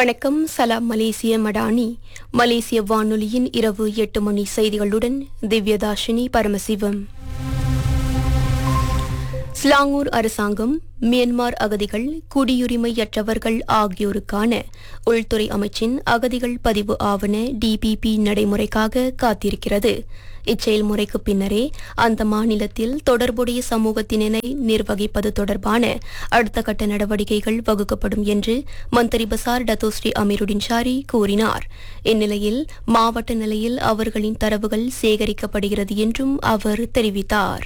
வணக்கம் சலாம் மலேசிய மடானி மலேசிய வானொலியின் இரவு எட்டு மணி செய்திகளுடன் திவ்யதாஷினி பரமசிவம் ஸ்லாங்கூர் அரசாங்கம் மியன்மார் அகதிகள் குடியுரிமையற்றவர்கள் ஆகியோருக்கான உள்துறை அமைச்சின் அகதிகள் பதிவு ஆவண டிபிபி நடைமுறைக்காக காத்திருக்கிறது இச்செயல்முறைக்கு பின்னரே அந்த மாநிலத்தில் தொடர்புடைய சமூகத்தினரை நிர்வகிப்பது தொடர்பான அடுத்த கட்ட நடவடிக்கைகள் வகுக்கப்படும் என்று மந்திரி பசார் டத்தோஸ்ரீ அமீருடின் ஷாரி கூறினார் இந்நிலையில் மாவட்ட நிலையில் அவர்களின் தரவுகள் சேகரிக்கப்படுகிறது என்றும் அவர் தெரிவித்தார்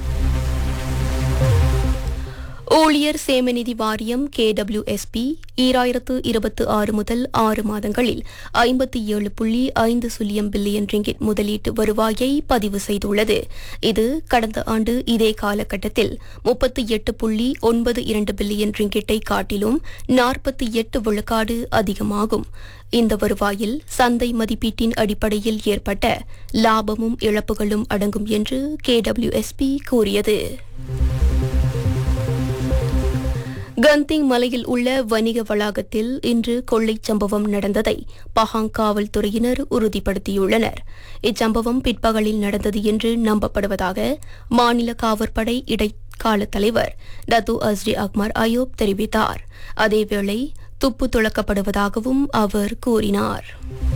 ஊழியர் சேமநிதி வாரியம் கேடபிள்யூஎஸ்பி ஈராயிரத்து இருபத்தி ஆறு முதல் ஆறு மாதங்களில் ஐம்பத்தி ஏழு புள்ளி ஐந்து சுல்லியம் பில்லியன் ரிங்கிட் முதலீட்டு வருவாயை பதிவு செய்துள்ளது இது கடந்த ஆண்டு இதே காலகட்டத்தில் முப்பத்தி எட்டு புள்ளி ஒன்பது இரண்டு பில்லியன் ரிங்கிட்டை காட்டிலும் நாற்பத்தி எட்டு விழுக்காடு அதிகமாகும் இந்த வருவாயில் சந்தை மதிப்பீட்டின் அடிப்படையில் ஏற்பட்ட லாபமும் இழப்புகளும் அடங்கும் என்று கேடபிள்யூஎஸ்பி கூறியது கந்திங் மலையில் உள்ள வணிக வளாகத்தில் இன்று கொள்ளைச் சம்பவம் நடந்ததை பஹாங் காவல்துறையினர் உறுதிப்படுத்தியுள்ளனர் இச்சம்பவம் பிற்பகலில் நடந்தது என்று நம்பப்படுவதாக மாநில காவற்படை இடைக்கால தலைவர் டத்து அஸ்ரி அக்மர் அயோப் தெரிவித்தார் அதேவேளை துப்பு துளக்கப்படுவதாகவும் அவர் கூறினார்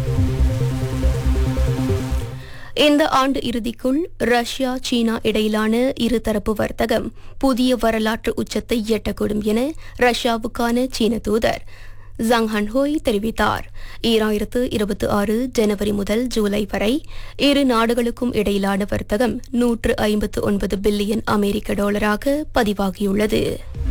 இந்த ஆண்டு இறுதிக்குள் ரஷ்யா சீனா இடையிலான இருதரப்பு வர்த்தகம் புதிய வரலாற்று உச்சத்தை எட்டக்கூடும் என ரஷ்யாவுக்கான சீன தூதர் ஜங் ஹன்ஹோய் தெரிவித்தார் ஈராயிரத்து இருபத்தி ஆறு ஜனவரி முதல் ஜூலை வரை இரு நாடுகளுக்கும் இடையிலான வர்த்தகம் நூற்று ஐம்பத்து ஒன்பது பில்லியன் அமெரிக்க டாலராக பதிவாகியுள்ளது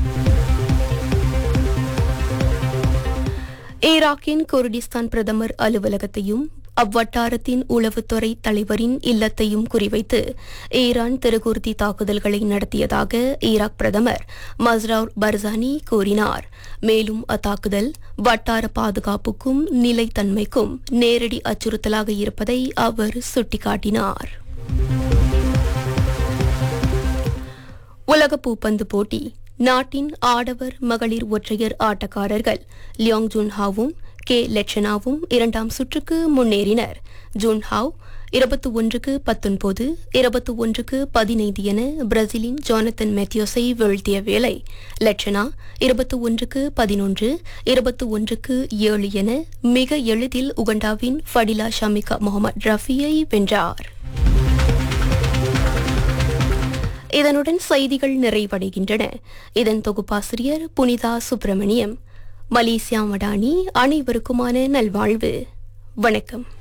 ஈராக்கின் குர்டிஸ்தான் பிரதமர் அலுவலகத்தையும் அவ்வட்டாரத்தின் உளவுத்துறை தலைவரின் இல்லத்தையும் குறிவைத்து ஈரான் திருகுர்தி தாக்குதல்களை நடத்தியதாக ஈராக் பிரதமர் மஸ்ரவுர் பர்சானி கூறினார் மேலும் அத்தாக்குதல் வட்டார பாதுகாப்புக்கும் நிலைத்தன்மைக்கும் நேரடி அச்சுறுத்தலாக இருப்பதை அவர் சுட்டிக்காட்டினார் உலக பூப்பந்து போட்டி நாட்டின் ஆடவர் மகளிர் ஒற்றையர் ஆட்டக்காரர்கள் லியோங் ஜுன்ஹாவும் கே லெச்சனாவும் இரண்டாம் சுற்றுக்கு முன்னேறினர் ஜுன்ஹாவ் இருபத்தி ஒன்றுக்கு பத்தொன்பது இருபத்தி ஒன்றுக்கு பதினைந்து என பிரேசிலின் ஜானத்தன் மேத்யூஸை வீழ்த்திய வேளை லெச்சனா இருபத்தி ஒன்றுக்கு பதினொன்று இருபத்தி ஒன்றுக்கு ஏழு என மிக எளிதில் உகண்டாவின் ஃபடிலா ஷமிகா முகமது ரஃபியை வென்றார் இதனுடன் செய்திகள் நிறைவடைகின்றன இதன் தொகுப்பாசிரியர் புனிதா சுப்பிரமணியம் மலேசியா மடானி அனைவருக்குமான நல்வாழ்வு வணக்கம்